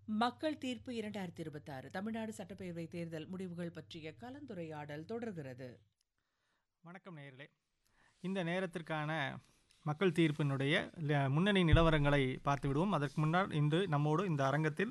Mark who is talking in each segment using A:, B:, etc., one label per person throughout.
A: மக்கள் தீர்ப்பு இரண்டாயிரத்தி இருபத்தாறு தமிழ்நாடு சட்டப்பேரவை தேர்தல் முடிவுகள் பற்றிய கலந்துரையாடல் தொடர்கிறது
B: வணக்கம் நேயர்களே இந்த நேரத்திற்கான மக்கள் தீர்ப்பினுடைய ல- முன்னணி நிலவரங்களை பார்த்து விடுவோம் அதற்கு முன்னால் இன்று நம்மோடு இந்த அரங்கத்தில்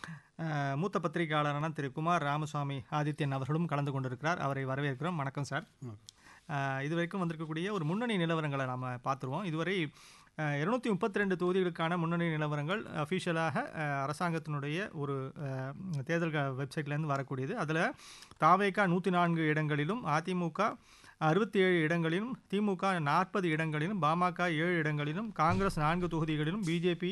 B: அஹ், மூத்த பத்திரிகையாளரான திரு குமார் ராமசுவாமி ஆதித்யன் அவர்களும் கலந்து கொண்டிருக்கிறார் அவரை வரவேற்கிறோம் வணக்கம் சார் அஹ், இதுவரைக்கும் வந்திருக்கக்கூடிய ஒரு முன்னணி நிலவரங்களை நாம் பார்த்துருவோம் இதுவரை இருநூத்தி முப்பத்தி ரெண்டு தொகுதிகளுக்கான முன்னணி நிலவரங்கள் அஃபிஷியலாக அரசாங்கத்தினுடைய ஒரு அஹ், தேர்தல் க- வெப்சைட்லேருந்து வரக்கூடியது அதில் தாவேகா நூற்றி நான்கு இடங்களிலும் அதிமுக அறுபத்தி ஏழு இடங்களிலும் திமுக நாற்பது இடங்களிலும் பாமக ஏழு இடங்களிலும் காங்கிரஸ் நான்கு தொகுதிகளிலும் பிஜேபி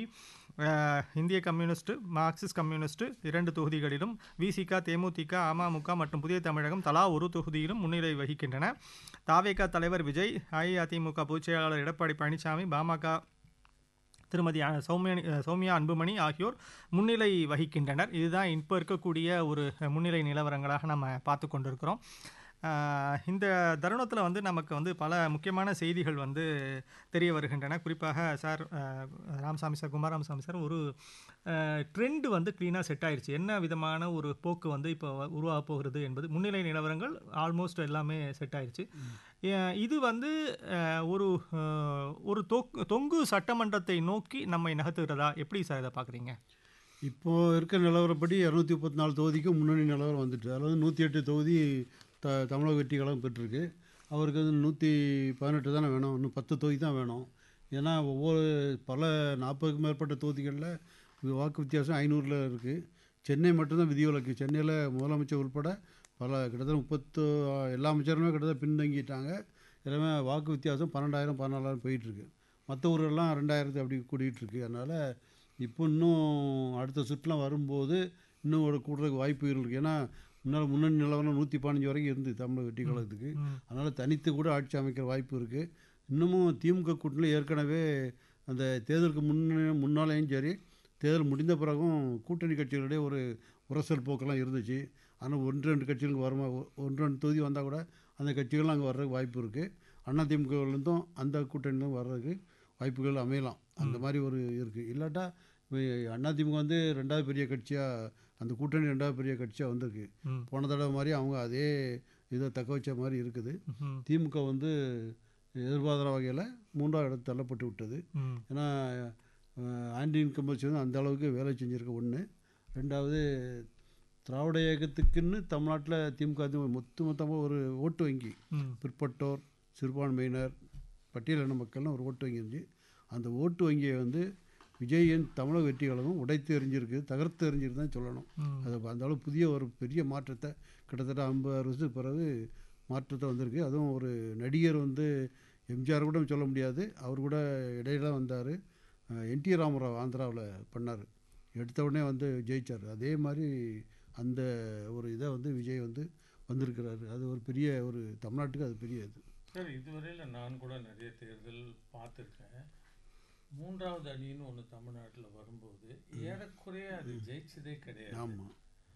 B: இந்திய கம்யூனிஸ்ட் மார்க்சிஸ்ட் கம்யூனிஸ்ட் இரண்டு தொகுதிகளிலும் விசிக தேமுதிக அமமுக மற்றும் புதிய தமிழகம் தலா ஒரு தொகுதியிலும் முன்னிலை வகிக்கின்றன தாவேகா தலைவர் விஜய் அஇஅதிமுக பொதுச் செயலாளர் எடப்பாடி பழனிசாமி பாமக திருமதி அ- சௌமியனி அ, சௌமியா அன்புமணி ஆகியோர் முன்னிலை வகிக்கின்றனர் இதுதான் இப்போ இருக்கக்கூடிய ஒரு முன்னிலை நிலவரங்களாக நம்ம பார்த்து கொண்டிருக்கிறோம் ஆஹ் இந்த தருணத்தில் வந்து நமக்கு வந்து பல முக்கியமான செய்திகள் வந்து தெரிய வருகின்றன குறிப்பாக சார் ஆஹ் ராமசாமி சார் குமார் ராமசாமி சார் ஒரு ட்ரெண்ட் வந்து க்ளீனாக செட் ஆயிருச்சு என்ன விதமான ஒரு போக்கு வந்து இப்போ உருவாக போகிறது என்பது முன்னிலை நிலவரங்கள் ஆல்மோஸ்ட் எல்லாமே செட் ஆயிருச்சு ஏ- இது வந்து அஹ், ஒரு அஹ், ஒரு தொக்- தொங்கு சட்டமன்றத்தை நோக்கி நம்மை நகர்த்துகிறதா எப்படி சார் இதை பார்க்குறீங்க
C: இப்போ இருக்க நிலவரப்படி இரநூத்தி முப்பத்தி நாலு தொகுதிக்கும் முன்னணி நிலவரம் வந்துட்டு அதாவது நூற்றி எட்டு தொகுதி த தமிழக வெற்றி கழகம் பெற்றிருக்கு அவருக்கு வந்து நூற்றி பதினெட்டு தானே வேணும் இன்னும் பத்து தொகுதி தான் வேணும் ஏன்னா ஒவ்வொரு பல நாற்பதுக்கும் மேற்பட்ட தொகுதிகளில் வாக்கு வித்தியாசம் ஐநூறில் இருக்குது சென்னை மட்டும்தான் விதிவிலக்கு சென்னையில் முதலமைச்சர் உட்பட பல கிட்டத்தட்ட முப்பத்து எல்லா அமைச்சருமே கிட்டத்தட்ட பின்தங்கிட்டாங்க எல்லாமே வாக்கு வித்தியாசம் பன்னெண்டாயிரம் பதினாலாயிரம் போயிட்டுருக்கு மற்ற ஊரெல்லாம் ரெண்டாயிரத்து அப்படி கூடிட்டு இருக்கு அதனால் இப்போ இன்னும் அடுத்த சுற்றுலாம் வரும்போது இன்னும் ஒரு கூடுறதுக்கு வாய்ப்புகள் இருக்குது ஏன்னா முன்னால் முன்னணி நிலவரம் நூற்றி பதினஞ்சு வரைக்கும் இருந்து தமிழக வெற்றி கழகத்துக்கு அதனால் தனித்து கூட ஆட்சி அமைக்கிற வாய்ப்பு இருக்குது இன்னமும் திமுக கூட்டணியில் ஏற்கனவே அந்த தேர்தலுக்கு முன்ன முன்னாலேயும் சரி தேர்தல் முடிந்த பிறகும் கூட்டணி கட்சிகளிடையே ஒரு உரசல் போக்கெல்லாம் இருந்துச்சு ஆனால் ஒன்று ரெண்டு கட்சிகளுக்கு வருமா ஒன்று ரெண்டு தொகுதி வந்தால் கூட அந்த கட்சிகள்லாம் அங்கே வர்றதுக்கு வாய்ப்பு இருக்குது அதிமுகவிலேருந்தும் அந்த கூட்டணியிலும் வர்றதுக்கு வாய்ப்புகள் அமையலாம் அந்த மாதிரி ஒரு இருக்குது இல்லாட்டா இப்போ அதிமுக வந்து ரெண்டாவது பெரிய கட்சியாக அந்த கூட்டணி ரெண்டாவது பெரிய கட்சியாக வந்திருக்கு
B: ம். போன
C: போன தடவை மாதிரி அவங்க அதே இதை தக்க வச்ச மாதிரி இருக்குது
B: ம்,
C: திமுக வந்து எதிர்பாராத வகையில் மூன்றாவது இடத்து தள்ளப்பட்டு விட்டது
B: ம்,
C: ஏன்னா அஹ், ஆன்டி இன்கம்பல்ஸ் வந்து அந்த அளவுக்கு வேலை செஞ்சுருக்க ஒன்று ரெண்டாவது திராவிட இயக்கத்துக்குன்னு தமிழ்நாட்டில் திமுக வந்து மொத்த மொத்தமாக ஒரு ஓட்டு வங்கி
B: ம்,
C: பிற்பட்டோர் சிறுபான்மையினர் பட்டியலின மக்கள்னு ஒரு ஓட்டு வங்கி இருந்துச்சு அந்த ஓட்டு வங்கியை வந்து விஜயின் தமிழக வெற்றி கழகம் உடைத்து எறிஞ்சிருக்கு தகர்த்து எறிஞ்சிருக்கு தான் சொல்லணும்
B: ம்.
C: அது அந்த அளவு புதிய ஒரு பெரிய மாற்றத்தை கிட்டத்தட்ட ஐம்பது வருஷத்துக்கு பிறகு மாற்றத்தை வந்திருக்கு அதுவும் ஒரு நடிகர் வந்து எம்ஜிஆர் கூட சொல்ல முடியாது அவர் கூட இடையில வந்தார் என் டி ராமராவ் ஆந்திராவில் பண்ணார் எடுத்த உடனே வந்து ஜெயிச்சார் அதே மாதிரி அந்த ஒரு இதை வந்து விஜய் வந்து வந்திருக்கிறாரு அது ஒரு பெரிய ஒரு தமிழ்நாட்டுக்கு அது பெரிய இது
D: சார் இதுவரையில் நான் கூட நிறைய தேர்தல் பார்த்துருக்கேன் மூன்றாவது அணின்னு ஒன்று தமிழ்நாட்டில் வரும்போது ஏறக்குறைய அது ஜெயிச்சதே கிடையாது
C: ஆமாம்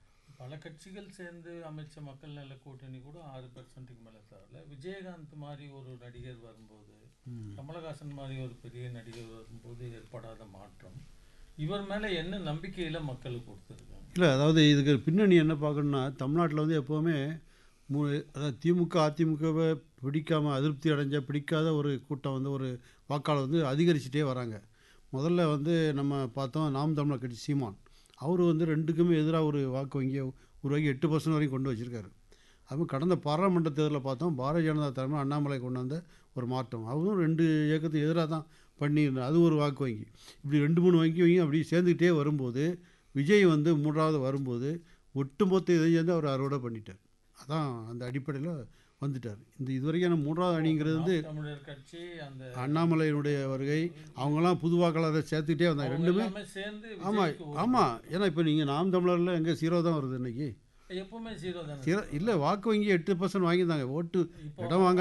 D: பல கட்சிகள் சேர்ந்து அமைச்ச மக்கள் நல கூட்டணி கூட ஆறு பெர்சன்ட்டுக்கு மேலே தரல விஜயகாந்த் மாதிரி ஒரு நடிகர் வரும்போது கமலஹாசன் மாதிரி ஒரு பெரிய நடிகர் வரும்போது ஏற்படாத மாற்றம் இவர் மேலே என்ன நம்பிக்கையில் மக்களுக்கு கொடுத்துருக்காங்க
C: இல்லை அதாவது இதுக்கு பின்னணி என்ன பார்க்கணுன்னா தமிழ்நாட்டில் வந்து எப்போவுமே மூ அதாவது திமுக அதிமுகவை பிடிக்காமல் அதிருப்தி அடைஞ்ச பிடிக்காத ஒரு கூட்டம் வந்து ஒரு வாக்காளர் வந்து அதிகரிச்சுட்டே வராங்க முதல்ல வந்து நம்ம பார்த்தோம் நாம் தமிழர் கட்சி சீமான் அவர் வந்து ரெண்டுக்குமே எதிராக ஒரு வாக்கு வங்கியை உருவாக்கி எட்டு பர்சன்ட் வரைக்கும் கொண்டு வச்சிருக்காரு அதுவும் கடந்த பாராளுமன்ற தேர்தலில் பார்த்தோம் பாரதிய ஜனதா தலைமை அண்ணாமலை கொண்டு வந்த ஒரு மாற்றம் அவரும் ரெண்டு இயக்கத்துக்கு எதிராக தான் பண்ணியிருந்தார் அது ஒரு வாக்கு வங்கி இப்படி ரெண்டு மூணு வங்கி வங்கி அப்படி சேர்ந்துக்கிட்டே வரும்போது விஜய் வந்து மூன்றாவது வரும்போது ஒட்டுமொத்த இதையும் சேர்ந்து அவர் அறுவடை பண்ணிட்டார் அதான் அந்த அடிப்படையில் வந்துட்டார் இந்த இதுவரைக்கும் மூன்றாவது அணிங்கிறது வந்து
D: நாம் தமிழர் கட்சி அந்த
C: அண்ணாமலையினுடைய வருகை அவங்கெல்லாம் புது வாக்காளரை சேர்த்துக்கிட்டே வந்தாங்க
D: அவங்க
C: ரெண்டுமே
D: எல்லாமே சேர்ந்து
C: ஆமாம்
D: விஜய்க்கு ஓட்டு
C: ஆமாம் ஏன்னா இப்போ நீங்கள் நாம் தமிழரில் எங்கே ஜீரோ தான் வருது இன்னைக்கு
D: எப்பவுமே ஜீரோ தானே
C: ஜீரோ இல்லை வாக்கு வங்கி எட்டு பர்சன்ட் வாங்கியிருந்தாங்க ஓட்டு
D: இப்போ
C: இடம் வாங்க